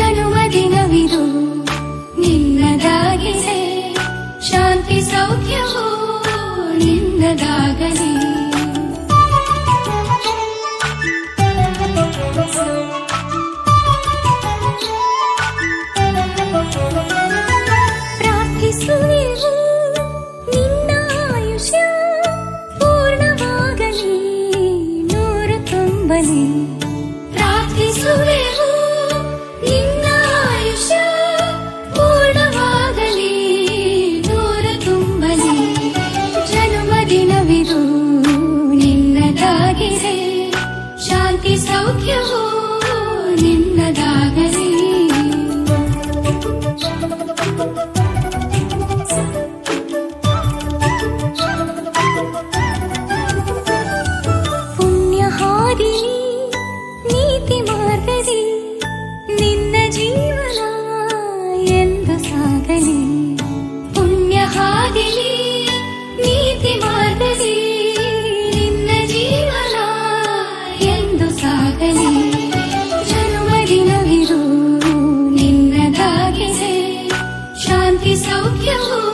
ಜನ್ಮದಿನವಿದು ನಿನ್ನದಾಗಿದೆ ಶಾಂತಿ ಸೌಖ್ಯವೂ ನಿನ್ನದಾಗಲಿ ಪ್ರಾರ್ಥಿಸುವೆವು ನಿನ್ನ ಆಯುಷ್ಯ ಪೂರ್ಣವಾಗಲಿ ನೂರು ತುಂಬಲಿ ಪ್ರಾರ್ಥಿಸುವೆವು ನಿನ್ನ ಆಯುಷ್ಯ ಪೂರ್ಣವಾಗಲಿ ನೂರು ತುಂಬಲಿ ಜನ್ಮದಿನವಿದು ನಿನ್ನದಾಗಿದೆ ಶಾಂತಿ ಸೌಖ್ಯವೂ ನಿನ್ನದಾಗಲಿ ಪುಣ್ಯ ಹಾದಿನಿ ನೀತಿ ಮಾರ್ಗದಿ ನಿನ್ನ ಜೀವನ ಎಂದು ಸಾಗಲಿ ಪುಣ್ಯ ಹಾದಿನಿ ನೀತಿ ಮಾರ್ಗದಿ ನಿನ್ನ ಜೀವನ ಎಂದು ಸಾಗಲಿ ಜನ್ಮದಿನವಿರು ನಿನ್ನದಾಗಿದೆ ಶಾಂತಿ ಸೌಖ್ಯವೂ